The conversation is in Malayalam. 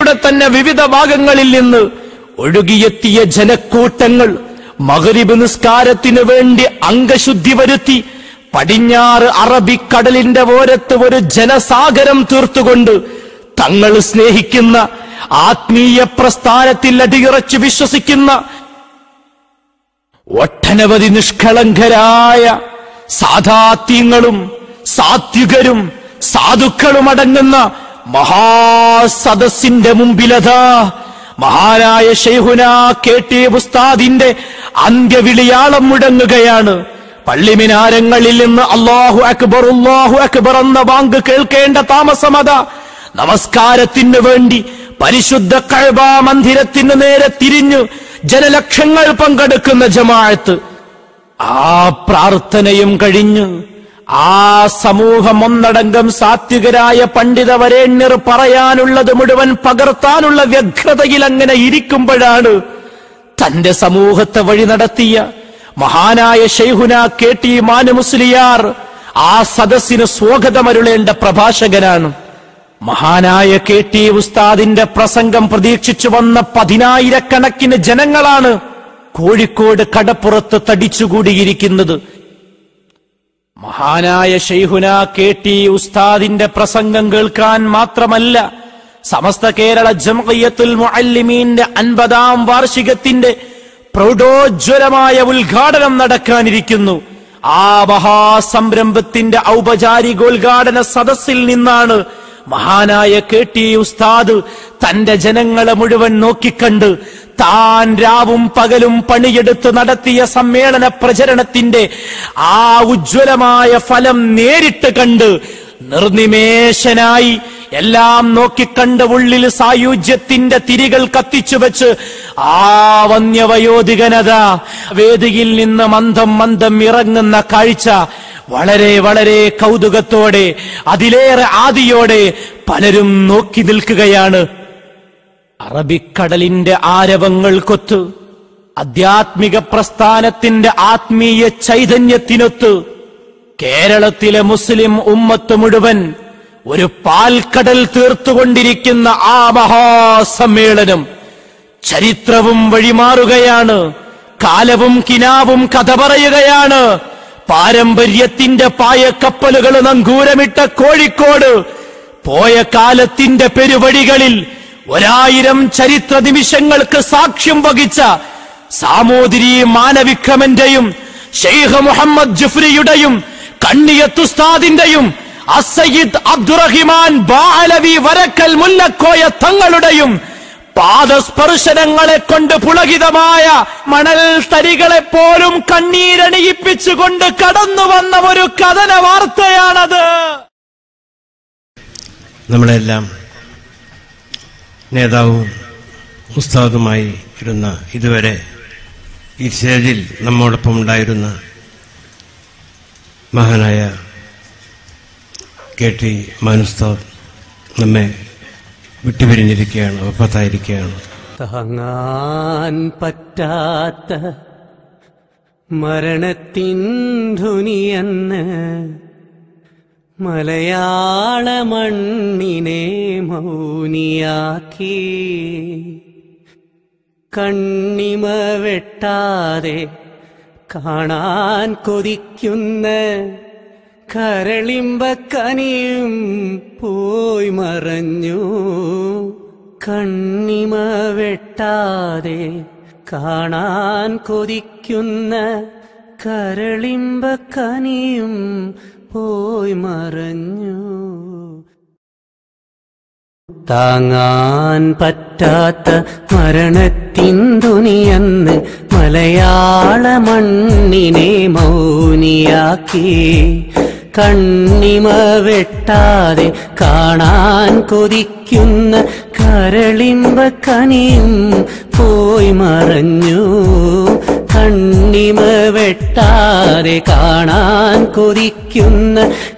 ഇവിടെ തന്നെ വിവിധ ഭാഗങ്ങളിൽ നിന്ന് ഒഴുകിയെത്തിയ ജനക്കൂട്ടങ്ങൾ മകരിബ് നിസ്കാരത്തിനു വേണ്ടി അംഗശുദ്ധി വരുത്തി പടിഞ്ഞാറ് അറബിക്കടലിന്റെ ഓരത്ത് ഒരു ജനസാഗരം തീർത്തുകൊണ്ട് തങ്ങൾ സ്നേഹിക്കുന്ന ആത്മീയ പ്രസ്ഥാനത്തിൽ അടിയുറച്ച് വിശ്വസിക്കുന്ന ഒട്ടനവധി നിഷ്കളങ്കരായ സാധാത്യങ്ങളും സാത്വികരും സാധുക്കളും അടങ്ങുന്ന മഹാസദസ്സിന്റെ മുമ്പിലതാ മഹാനായ ഷെയ്ഹുന കെ ടി ഉസ്താദിന്റെ അന്ത്യവിളിയാളം മുഴങ്ങുകയാണ് പള്ളിമിനാരങ്ങളിൽ നിന്ന് അള്ളാഹു അക്ബർ അള്ളാഹു അക്ബർ എന്ന വാങ്ക് കേൾക്കേണ്ട താമസമത നമസ്കാരത്തിനു വേണ്ടി പരിശുദ്ധ കഴബ മന്ദിരത്തിന് നേരെ തിരിഞ്ഞു ജനലക്ഷങ്ങൾ പങ്കെടുക്കുന്ന ജമാഅത്ത് ആ പ്രാർത്ഥനയും കഴിഞ്ഞ് ആ സമൂഹം ഒന്നടങ്കം സാത്വികരായ പണ്ഡിത വരേണ്യർ പറയാനുള്ളത് മുഴുവൻ പകർത്താനുള്ള വ്യഗ്രതയിൽ അങ്ങനെ ഇരിക്കുമ്പോഴാണ് തന്റെ സമൂഹത്തെ വഴി നടത്തിയ മഹാനായ ഷെയ്ഹുന കെ ടി മാനു മുസ്ലിയാർ ആ സദസ്സിന് സ്വാഗതമരുളേണ്ട പ്രഭാഷകനാണ് മഹാനായ കെ ടി ഉസ്താദിന്റെ പ്രസംഗം പ്രതീക്ഷിച്ചു വന്ന പതിനായിരക്കണക്കിന് ജനങ്ങളാണ് കോഴിക്കോട് കടപ്പുറത്ത് തടിച്ചുകൂടിയിരിക്കുന്നത് മഹാനായ ഷെയ്ഹുന കെ ടി ഉസ്താദിന്റെ പ്രസംഗം കേൾക്കാൻ മാത്രമല്ല സമസ്ത കേരള ജംഇയ്യത്തുൽ മുഅല്ലിമീന്റെ അൻപതാം വാർഷികത്തിന്റെ പ്രൗഢോജ്വലമായ ഉദ്ഘാടനം നടക്കാനിരിക്കുന്നു ആ മഹാസംരംഭത്തിന്റെ ഔപചാരികോദ്ഘാടന സദസ്സിൽ നിന്നാണ് മഹാനായ കെ ടി ഉസ്താദ് തന്റെ ജനങ്ങളെ മുഴുവൻ നോക്കിക്കണ്ട് താൻ രാവും പകലും പണിയെടുത്ത് നടത്തിയ സമ്മേളന പ്രചരണത്തിന്റെ ആ ഉജ്ജ്വലമായ ഫലം നേരിട്ട് കണ്ട് നിർനിമേഷനായി എല്ലാം നോക്കിക്കണ്ട് ഉള്ളിൽ സായുജ്യത്തിന്റെ തിരികൾ കത്തിച്ചു വെച്ച് ആ വന്യവയോധികനത വേദിയിൽ നിന്ന് മന്ദം മന്ദം ഇറങ്ങുന്ന കാഴ്ച വളരെ വളരെ കൗതുകത്തോടെ അതിലേറെ ആദിയോടെ പലരും നോക്കി നിൽക്കുകയാണ് അറബിക്കടലിന്റെ ആരവങ്ങൾ കൊത്ത് ആധ്യാത്മിക പ്രസ്ഥാനത്തിന്റെ ആത്മീയ ചൈതന്യത്തിനൊത്ത് കേരളത്തിലെ മുസ്ലിം ഉമ്മത്ത് മുഴുവൻ ഒരു പാൽക്കടൽ തീർത്തുകൊണ്ടിരിക്കുന്ന ആ മഹാസമ്മേളനം ചരിത്രവും വഴിമാറുകയാണ് കാലവും കിനാവും കഥ പറയുകയാണ് പാരമ്പര്യത്തിന്റെ പായക്കപ്പലുകൾ നങ്കൂരമിട്ട കോഴിക്കോട് പോയ കാലത്തിന്റെ പെരുവഴികളിൽ ഒരായിരം ചരിത്ര നിമിഷങ്ങൾക്ക് സാക്ഷ്യം വഹിച്ച സാമൂതിരി മാനവിക്രമന്റെയും ഷെയ്ഖ് മുഹമ്മദ് ജുഫ്രിയുടെയും കണ്ണിയത്തുസ്താദിന്റെയും അസയ്യിദ് അബ്ദുറഹിമാൻ ബാലവി വരക്കൽ മുല്ലക്കോയ തങ്ങളുടെയും പാദസ്പർശനങ്ങളെ കൊണ്ട് പുളകിതമായ മണൽ തരികളെ പോലും കണ്ണീരണിയിപ്പിച്ചുകൊണ്ട് കടന്നു വന്ന ഒരു കഥന വാർത്തയാണത് നമ്മളെല്ലാം നേതാവും ഉസ്താദുമായി ഇരുന്ന ഇതുവരെ ഈ സ്റ്റേജിൽ നമ്മോടൊപ്പം ഉണ്ടായിരുന്ന മഹാനായ കെ ടി മാനുസ്താദ് നമ്മെ വിട്ടുപിരിഞ്ഞിരിക്കുകയാണ് ഒപ്പത്തായിരിക്കുകയാണ് താങ്ങാൻ പറ്റാത്ത മരണത്തിൻ ധുനിയെന്ന് മലയാള മണ്ണിനെ മൗനിയാക്കി കണ്ണിമ വെട്ടാതെ കാണാൻ കൊതിക്കുന്ന കരളിമ്പക്കനിയും പോയി മറഞ്ഞു കണ്ണിമ വെട്ടാതെ കാണാൻ കൊതിക്കുന്ന കരളിമ്പക്കനിയും പോയി മറഞ്ഞു താങ്ങാൻ പറ്റാത്ത മരണത്തിൻ തുനിയെന്ന് മലയാള മണ്ണിനെ മൗനിയാക്കി കണ്ണിമ വെട്ടാതെ കാണാൻ കൊതിക്കുന്ന കരളിമ്പ കനിയും പോയി മറഞ്ഞു കണ്ണിമ വെട്ടാതെ കാണാൻ കൊതിക്കുന്ന